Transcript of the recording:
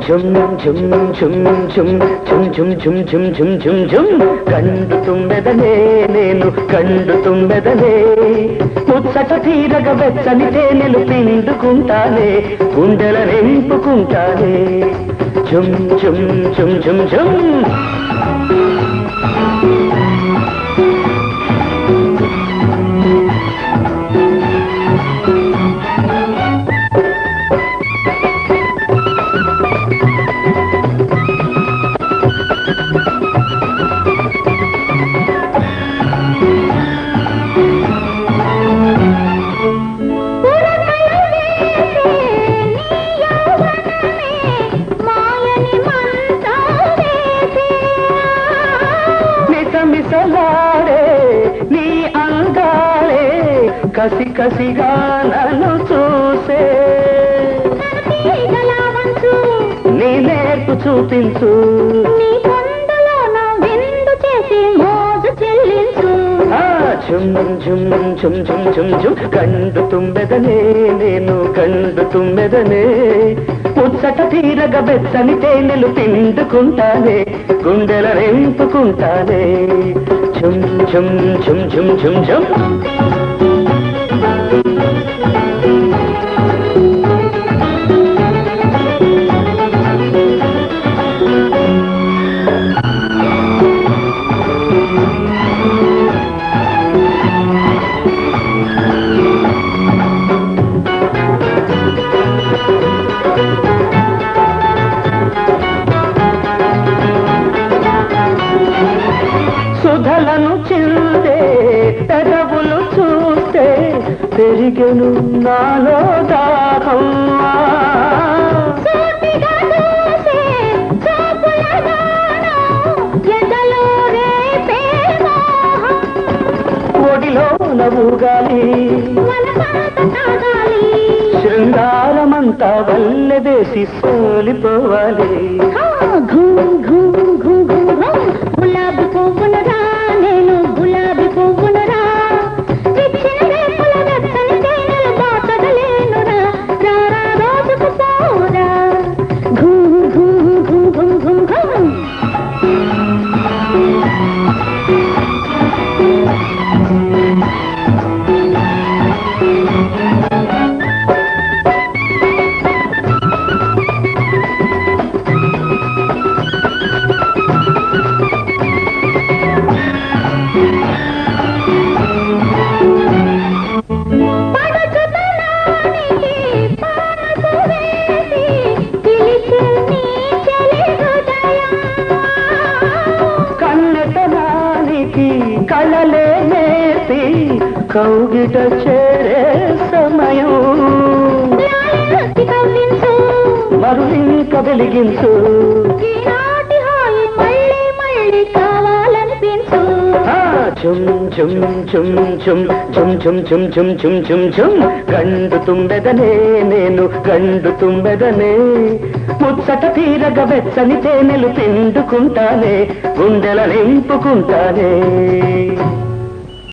ఝుమ్ ఝుమ్ ఝుమ్ ఝుమ్ ఝుమ్ ఝుమ్ ఝుమ్ ఝుమ్ ఝుమ్ ఝుమ్ ఝుమ్ కండు తుమ్మెదనే నేను కండు తుమ్మెదనే ముచ్చట తీరగ వెచ్చని తేనెలు పిండుకుంటానే గుండెల నింపుకుంటానే ఝుమ్ ఝుమ్ ఝుమ్ ఝుమ్ ఝుమ్ మిసమిసలాడే నీ అంగాలే కసి కసిగా నన్ను చూసే నీ నేర్పు చూపించు ఆ ఝుమ్ ఝుమ్ ఝుమ్ ఝుమ్ ఝుమ్ ఝుమ్ కండు తుమ్మెదనే నేను కండు తుమ్మెదనే ముచ్చట తీరగ బెచ్చని తేనెలు పిండుకుంటానే గుండెల నింపుకుంటానే ఝుమ్ ఝుమ్ ఝుమ్ ఝుమ్ ఝుమ్ ఝుమ్ సుధలను చిందే పెదవులు చూస్తే పెరిగెను నాలో దాహం ఒడిలో నవ్వుగాలి శృంగారమంతా వల్లె వేసి సోలిపోవాలి గులాబీ పువ్వునరా నేను గులాబీ పువ్వునరా విచ్చిన రేపుల వెచ్చని తేనెలు దాచగలేనురా రారా రోజుకు పోరా ఘూమ్ ఘూమ్ ఘూమ్ ఘూమ్ ఘూమ్ ఘూమ్ పడుచుదనానికి పానపు వేసి పిలిచే నీ చలి హృదయం కన్నెతనానికి కళలే నేర్పి కౌగిట చేరే సమయం లాలి కవ్వించు మరులింక వెలిగించు ఈనాటి హాయి మళ్ళీ మళ్ళీ కావాలనిపించు ఆ, ఝుమ్ ఝుమ్ ఝుమ్ ఝుమ్ ఝుమ్ ఝుమ్ ఝుమ్ ఝుమ్ ఝుమ్ ఝుమ్ ఝుమ్ గండు తుమ్మెదనే నేను గండు తుమ్మెదనే ముచ్చట తీరగ వెచ్చని తేనెలు పిండుకుంటానే గుండెల నింపుకుంటానే